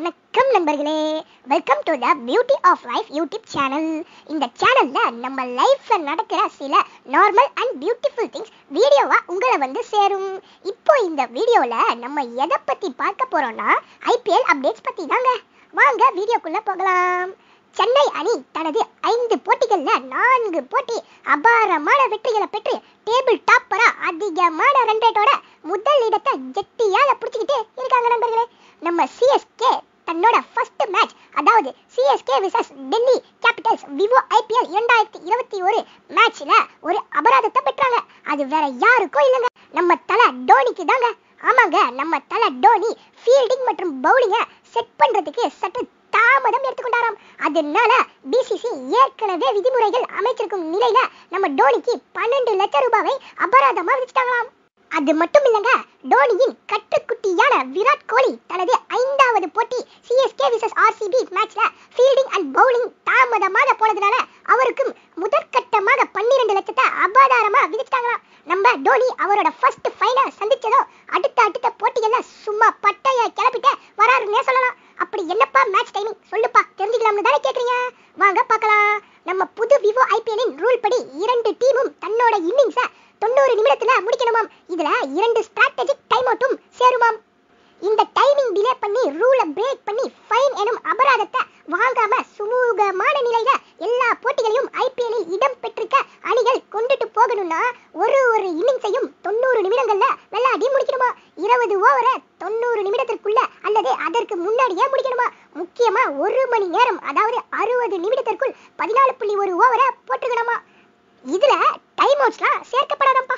வணக்கம் நண்பர்களே welcome to the beauty of life YouTube channel இந்த சேனல்ல நம்ம லைஃப்ல நடக்கிற சில நார்மல் அண்ட் பியூட்டிஃபுல் திங்ஸ் வீடியோவா உங்களை வந்து சேரும் இப்போ இந்த வீடியோல நம்ம எதை பத்தி பார்க்க போறோம்னா ஐபிஎல் அப்டேட்ஸ் பத்தி தாங்க வாங்க வீடியோக்குள்ள போகலாம் சென்னை அணி தனது ஐந்து போட்டிகள்ல நான்கு போட்டி அபாரமான வெற்றிகளை பெற்று டேபிள் டாப்பரா அதிகமான ரன் ரேட்டோட முதல் இடத்தை ஜெட்டியால பிடிச்சிக்கிட்டு இருக்காங்க நண்பர்களே நம்ம சிஎஸ்கே தன்னோட ஃபர்ஸ்ட் மேட்ச் அதாவது CSK versus Delhi Capitals Vivo IPL இரண்டாயிரத்தி இருபத்தி ஒரு மேட்ச்ல ஒரு அபராதத்தை பெற்றாங்க அது வேற யாருக்கும் இல்லைங்க நம்ம தலை டோனிக்கு தாங்க ஆமாங்க நம்ம தலை டோனி ஃபீல்டிங் மற்றும் பவுலிங்கை செட் பண்றதுக்கு சற்று தாமதம் எடுத்துக்கொண்டாராம் அதனால பிசிசி ஏற்கனவே விதிமுறைகள் அமைச்சிருக்கும் நிலையில நம்ம டோனிக்கு பன்னெண்டு லட்சம் ரூபாவை அபராதமா விதிச்சிட்டாங்களாம் அது மட்டும் இல்லங்க டோனியின் கட்டுக்குட்டியான விராட் கோலி தனது ஐந்தாவது போட்டி சிஎஸ்கே விசஸ் ஆர்சிபி மேட்ச்ல ஃபீல்டிங் அண்ட் பவுலிங் தாமதமாக போனதுனால அவருக்கும் முதற்கட்டமாக பன்னிரெண்டு லட்சத்தை அபாதாரமா விதிச்சிட்டாங்களாம் நம்ம டோனி அவரோட ஃபர்ஸ்ட் ஃபைனல் சந்திச்சதோ அடுத்த அடுத்த போட்டிகள்ல சும்மா பட்டைய கிளப்பிட்டு வராருன்னே சொல்லலாம் அப்படி என்னப்பா மேட்ச் டைமிங் சொல்லுப்பா தெரிஞ்சுக்கலாம்னு தானே கேக்குறீங்க வாங்க பார்க்கலாம் நம்ம புது விவோ ஐபிஎல்லின் ரூல் படி இரண்டு டீமும் தன்னோட இன்னிங்ஸை தொண்ணூறு நிமிடத்துல முடிக்கணுமாம் இதுல இரண்டு ஸ்ட்ராட்டஜிக் டைம் அவுட்டும் சேருமாம் இந்த டைமிங் டிலே பண்ணி ரூலை பிரேக் பண்ணி ஃபைன் எனும் அபராதத்தை வாங்காம சுமூகமான நிலையில எல்லா போட்டிகளையும் ஐபிஎல்லில் இடம் பெற்றிருக்க அணிகள் கொண்டுட்டு போகணும்னா ஒரு ஒரு இன்னிங்ஸையும் தொண்ணூறு நிமிடங்கள்ல விளையாடி முடிக்கணுமா இருபது ஓவரை தொண்ணூறு நிமிடத்திற்குள்ள அல்லது அதற்கு முன்னாடியே முடிக்கணுமா முக்கியமா ஒரு மணி நேரம் அதாவது அறுபது நிமிடத்திற்குள் பதினாலு புள்ளி ஒரு ஓவரை போட்டுக்கணுமா இதுல டைம் அவுட்ஸ்லாம் சேர்க்கப்படாதப்பா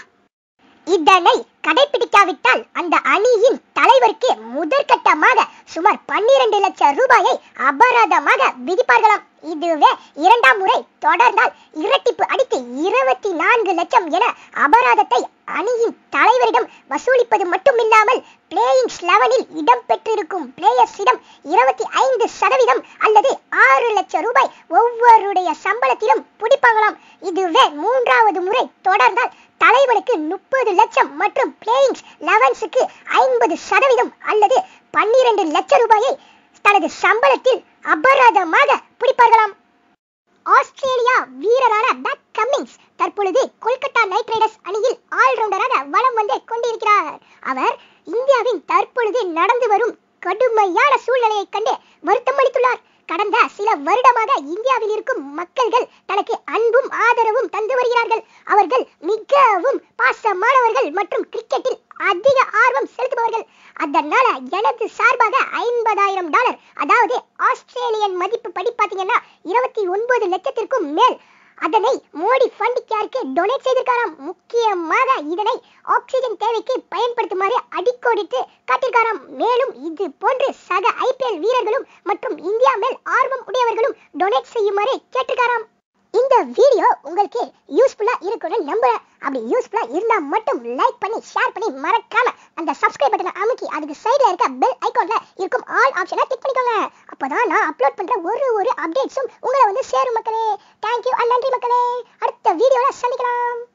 இதனை கடைபிடிக்காவிட்டால் அந்த அணியின் தலைவருக்கு முதற்கட்டமாக சுமார் பன்னிரண்டு லட்சம் ரூபாயை அபராதமாக விதிப்பார்களாம் இதுவே இரண்டாம் முறை தொடர்ந்தால் இரட்டிப்பு அடித்து இருபத்தி நான்கு லட்சம் என அபராதத்தை அணியின் தலைவரிடம் வசூலிப்பது மட்டுமில்லாமல் பிளேயிங் லெவனில் இடம் பெற்றிருக்கும் பிளேயர்ஸிடம் இருபத்தி ஐந்து சதவீதம் அல்லது ஆறு லட்சம் ரூபாய் ஒவ்வொருடைய சம்பளத்திலும் பிடிப்பாங்களாம் இதுவே மூன்றாவது முறை தொடர்ந்தால் தலைவனுக்கு முப்பது லட்சம் மற்றும் பிளேயிங் லெவன்ஸுக்கு ஐம்பது சதவீதம் அல்லது பன்னிரண்டு லட்சம் ரூபாயை தனது சம்பளத்தில் அபராதமாக பிடிப்பார்களாம் ஆஸ்திரேலியா வீரரான பேட் கம்மிங்ஸ் தற்பொழுது கொல்கத்தா நைட் ரைடர்ஸ் அணியில் ஆல்ரவுண்டராக வலம் வந்து கொண்டிருக்கிறார் அவர் இந்தியாவின் தற்பொழுது நடந்து வரும் கடுமையான சூழ்நிலையை கண்டு வருத்தம் அளித்துள்ளார் கடந்த சில வருடமாக இந்தியாவில் இருக்கும் மக்கள்கள் தனக்கு அன்பும் ஆதரவும் தந்து வருகிறார்கள் அவர்கள் மிகவும் பாசமானவர்கள் மற்றும் கிரிக்கெட்டில் அதிக ஆர்வம் செலுத்துபவர்கள் அதனால எனது சார்பாக ஐம்பதாயிரம் டாலர் அதாவது ஆஸ்திரேலியன் மதிப்பு படி பாத்தீங்கன்னா இருபத்தி ஒன்பது லட்சத்திற்கும் மேல் அதனை மோடி ஃபண்ட் கேருக்கு டொனேட் செய்திருக்காராம் முக்கியமாக இதனை ஆக்சிஜன் தேவைக்கு பயன்படுத்துமாறு அடிக்கோடிட்டு காட்டியிருக்காராம் மேலும் இது போன்று சக ஐபிஎல் வீரர்களும் மற்றும் இந்தியா மேல் ஆர்வம் உடையவர்களும் டொனேட் செய்யுமாறு கேட்டிருக்காராம் இந்த வீடியோ உங்களுக்கு யூஸ்ஃபுல்லா இருக்கும்னு நம்புறேன் அப்படி யூஸ்ஃபுல்லா இருந்தா மட்டும் லைக் பண்ணி ஷேர் பண்ணி மறக்காம அந்த சப்ஸ்கிரைப் பட்டனை அமுக்கி அதுக்கு சைடுல இருக்க பெல் ஐகான்ல இருக்கும் ஆல் ஆப்ஷனை கிளிக் பண்ணிக்கோங்க அப்பதான் நான் அப்லோட் பண்ற ஒரு ஒரு அப்டேட்ஸும் உங்களை வந்து சேரும் மக்களே தேங்க்யூ அண்ட் நன்றி மக்களே அடுத்த வீடியோல சந்திக்கலாம்